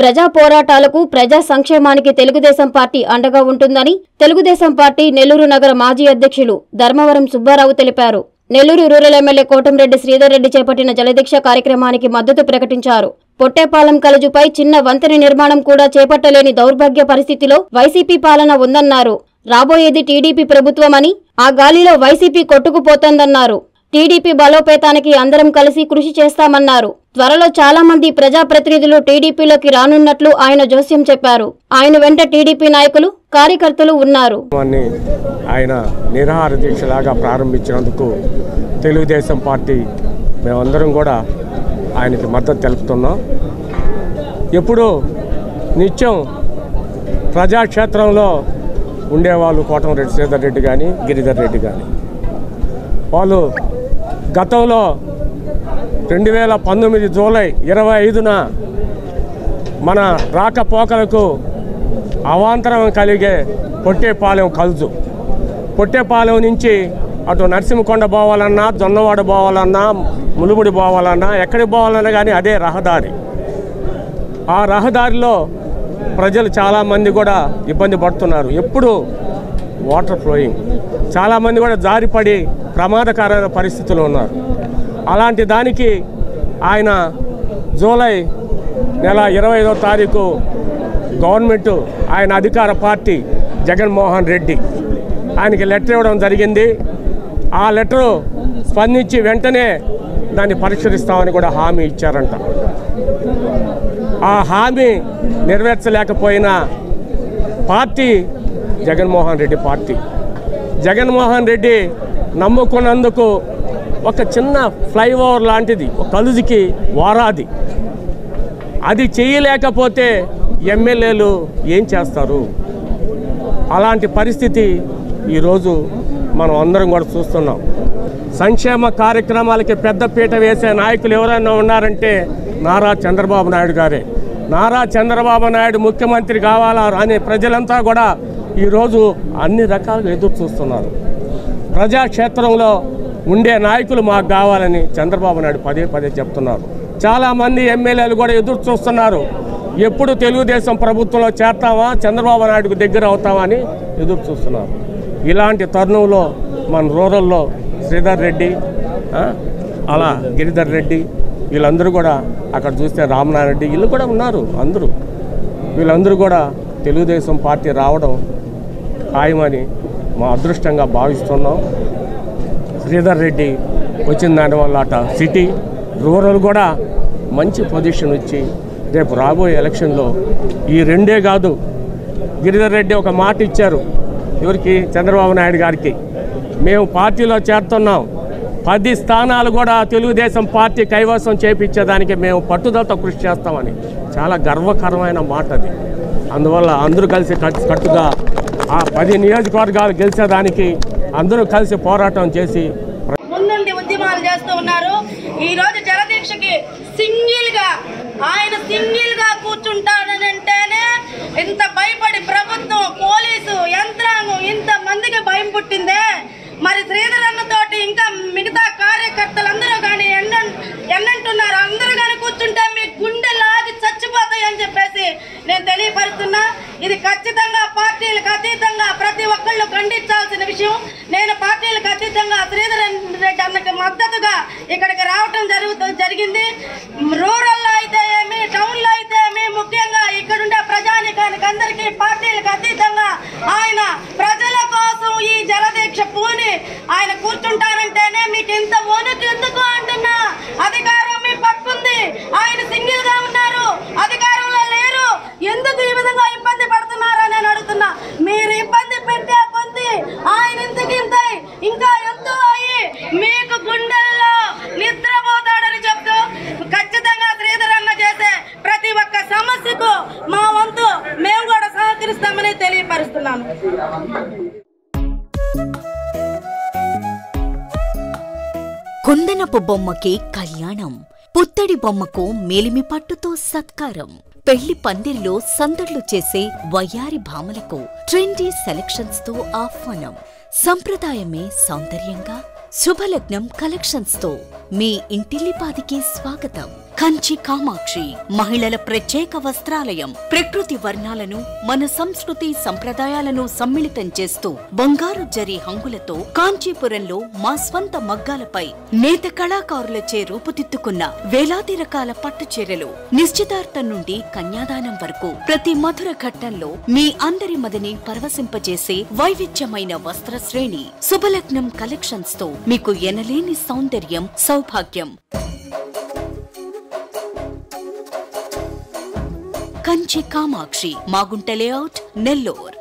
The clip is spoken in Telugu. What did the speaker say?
ప్రజా పోరాటాలకు ప్రజా సంక్షేమానికి తెలుగుదేశం పార్టీ అండగా ఉంటుందని తెలుగుదేశం పార్టీ నెల్లూరు నగర మాజీ అధ్యక్షులు ధర్మవరం సుబ్బారావు తెలిపారు నెల్లూరు రూరల్ ఎమ్మెల్యే కోటంరెడ్డి శ్రీధర్ రెడ్డి చేపట్టిన జలదీక్ష కార్యక్రమానికి మద్దతు ప్రకటించారు పొట్టేపాలెం కలుజుపై చిన్న వంతెన నిర్మాణం కూడా చేపట్టలేని దౌర్భాగ్య పరిస్థితిలో వైసీపీ పాలన ఉందన్నారు రాబోయేది టీడీపీ ప్రభుత్వమని ఆ గాలిలో వైసీపీ కొట్టుకుపోతోందన్నారు టీడీపీ బలోపేతానికి అందరం కలిసి కృషి చేస్తామన్నారు త్వరలో చాలా మంది ప్రజాప్రతినిధులు టీడీపీలోకి రానున్నట్లు ఆయన జోస్యం చెప్పారు ఆయన వెంట టీడీపీ నాయకులు కార్యకర్తలు ఉన్నారు కార్యక్రమాన్ని ఆయన నిరాహార దీక్షలాగా ప్రారంభించినందుకు తెలుగుదేశం పార్టీ మేమందరం కూడా ఆయనకి మద్దతు తెలుపుతున్నాం ఎప్పుడు నిత్యం ప్రజాక్షేత్రంలో ఉండేవాళ్ళు కోటమిరెడ్డి శ్రీధర్ రెడ్డి కానీ గిరిధర్ రెడ్డి కానీ వాళ్ళు గతంలో రెండు వేల పంతొమ్మిది జూలై ఇరవై ఐదున మన రాకపోకలకు అవాంతరం కలిగే పొట్టేపాలెం కలుజు పొట్టేపాలెం నుంచి అటు నరసింహకొండ పోవాలన్నా జొన్నవాడ పోవాలన్నా ములుముడి పోవాలన్నా ఎక్కడికి పోవాలన్నా కానీ అదే రహదారి ఆ రహదారిలో ప్రజలు చాలామంది కూడా ఇబ్బంది పడుతున్నారు ఎప్పుడు వాటర్ ఫ్లోయింగ్ చాలామంది కూడా జారిపడి ప్రమాదకరమైన పరిస్థితులు ఉన్నారు అలాంటి దానికి ఆయన జూలై నెల ఇరవై ఐదో తారీఖు గవర్నమెంట్ ఆయన అధికార పార్టీ జగన్మోహన్ రెడ్డి ఆయనకి లెటర్ ఇవ్వడం జరిగింది ఆ లెటరు స్పందించి వెంటనే దాన్ని పరిష్కరిస్తామని కూడా హామీ ఇచ్చారంట ఆ హామీ నెరవేర్చలేకపోయిన పార్టీ జగన్మోహన్ రెడ్డి పార్టీ జగన్మోహన్ రెడ్డి నమ్ముకున్నందుకు ఒక చిన్న ఫ్లైఓవర్ లాంటిది ఒక కలుజుకి వారాది అది చేయలేకపోతే ఎమ్మెల్యేలు ఏం చేస్తారు అలాంటి పరిస్థితి ఈరోజు మనం అందరం కూడా చూస్తున్నాం సంక్షేమ కార్యక్రమాలకి పెద్ద పీట వేసే నాయకులు ఎవరైనా ఉన్నారంటే నారా చంద్రబాబు నాయుడు గారే నారా చంద్రబాబు నాయుడు ముఖ్యమంత్రి కావాలా అనే ప్రజలంతా కూడా ఈరోజు అన్ని రకాలుగా ఎదురు చూస్తున్నారు ప్రజాక్షేత్రంలో ఉండే నాయకులు మాకు కావాలని చంద్రబాబు నాయుడు పదే పదే చెప్తున్నారు చాలామంది ఎమ్మెల్యేలు కూడా ఎదురు చూస్తున్నారు ఎప్పుడు తెలుగుదేశం ప్రభుత్వంలో చేస్తామా చంద్రబాబు నాయుడుకు దగ్గర అవుతామా అని ఎదురు చూస్తున్నారు ఇలాంటి తరుణంలో మన రూరల్లో శ్రీధర్ రెడ్డి ఆ, అలా గిరిధర్ రెడ్డి వీళ్ళందరూ కూడా అక్కడ చూస్తే రామనారాయణ రెడ్డి వీళ్ళు కూడా ఉన్నారు అందరూ వీళ్ళందరూ కూడా తెలుగుదేశం పార్టీ రావడం ఖాయమని మా అదృష్టంగా భావిస్తున్నాం శ్రీధర్ రెడ్డి వచ్చిన దానివల్ల అట సిటీ రూరల్ కూడా మంచి పొజిషన్ వచ్చి రేపు రాబోయే ఎలక్షన్లో ఈ రెండే కాదు గిరిధర్ రెడ్డి ఒక మాట ఇచ్చారు ఎవరికి చంద్రబాబు నాయుడు గారికి మేము పార్టీలో చేరుతున్నాం పది స్థానాలు కూడా తెలుగుదేశం పార్టీ కైవసం చేపించేదానికి మేము పట్టుదలతో కృషి చేస్తామని చాలా గర్వకరమైన మాట అది అందువల్ల అందరూ కలిసి కట్- కట్టుగా ఆ పది నియోజకవర్గాలు గెలిచేదానికి అందరూ కలిసి పోరాటం చేసి ముందుండి ఉద్యమాలు చేస్తూ ఉన్నారు ఈ రోజు జలదీక్షకి సింగిల్ గా ఆయన సింగిల్ గా కూర్చుంటాడని అంటేనే ఇంత భయపడి ప్రభుత్వం పోలీసు యంత్రాంగం ఇంత మందికి భయం పుట్టిందే మరి శ్రీధర్ అన్నతోటి ఇంకా మిగతా కార్యకర్తలందరూ కానీ ఎన్న ఎన్నంటున్నారు అందరూ కానీ కూర్చుంటే మీ గుండె లాగి చచ్చిపోతాయి అని చెప్పేసి నేను తెలియపరుస్తున్నా ఇది ఖచ్చితంగా పార్టీలకు అతీతంగా ప్రతి ఒక్కళ్ళు ఖండించాల్సిన విషయం నేను పార్టీలకు అతీతంగా శ్రీధర్ రెడ్డి అన్నకి మద్దతుగా ఇక్కడికి రావటం జరుగుతూ జరిగింది రూరల్లో అయితే ఏమి టౌన్లో అయితే ఏమి ముఖ్యంగా ఇక్కడుండే ప్రజానికానికి అందరికీ పార్టీలకు అతీతంగా ఆయన ప్రజల కోసం ఈ జలదీక్ష పూని ఆయన కూర్చుంటారంటేనే మీకు ఇంత వణుకు ఎందుకు అంటున్నా అధికారం మీ పక్కుంది ఆయన సింగిల్ గా ఉన్నారు అధికారంలో లేరు ఎందుకు ఈ విధంగా ఇబ్బంది పడుతున్నారని నేను అడుగుతున్నా మీరు ఇబ్బంది పెట్టే కొద్ది ఆయన ఇంతకింతై ఇంకా ఎంతో అయ్యి మీకు గుండెల్లో నిద్రపోతాడని చెప్తూ ఖచ్చితంగా శ్రీధర్ అన్న చేసే ప్రతి ఒక్క సమస్యకు మా వంతు మేము కూడా సహకరిస్తామని తెలియపరుస్తున్నాను కుందనపు బొమ్మకి కళ్యాణం పుత్తడి బొమ్మకు మేలిమి పట్టుతో సత్కారం పెళ్లి పందిరిలో సందడ్లు చేసే వయ్యారి భామలకు ట్రెండీ సెలక్షన్స్ తో ఆహ్వానం సంప్రదాయమే సౌందర్యంగా శుభలగ్నం కలెక్షన్స్ తో మీ ఇంటిల్లిపాదికి స్వాగతం కంచి కామాక్షి మహిళల ప్రత్యేక వస్త్రాలయం ప్రకృతి వర్ణాలను మన సంస్కృతి సంప్రదాయాలను సమ్మిళితం చేస్తూ బంగారు జరి హంగులతో కాంచీపురంలో మా స్వంత మగ్గాలపై నేత కళాకారులచే రూపుదిద్దుకున్న వేలాది రకాల పట్టు చీరలు నిశ్చితార్థం నుండి కన్యాదానం వరకు ప్రతి మధుర ఘట్టంలో మీ అందరి మదిని పరవశింపజేసే వైవిధ్యమైన వస్త్ర శ్రేణి శుభలగ్నం కలెక్షన్స్ తో మీకు ఎనలేని సౌందర్యం సౌభాగ్యం కంచి కామాక్షి మాగుంట లేఅవుట్ నెల్లూర్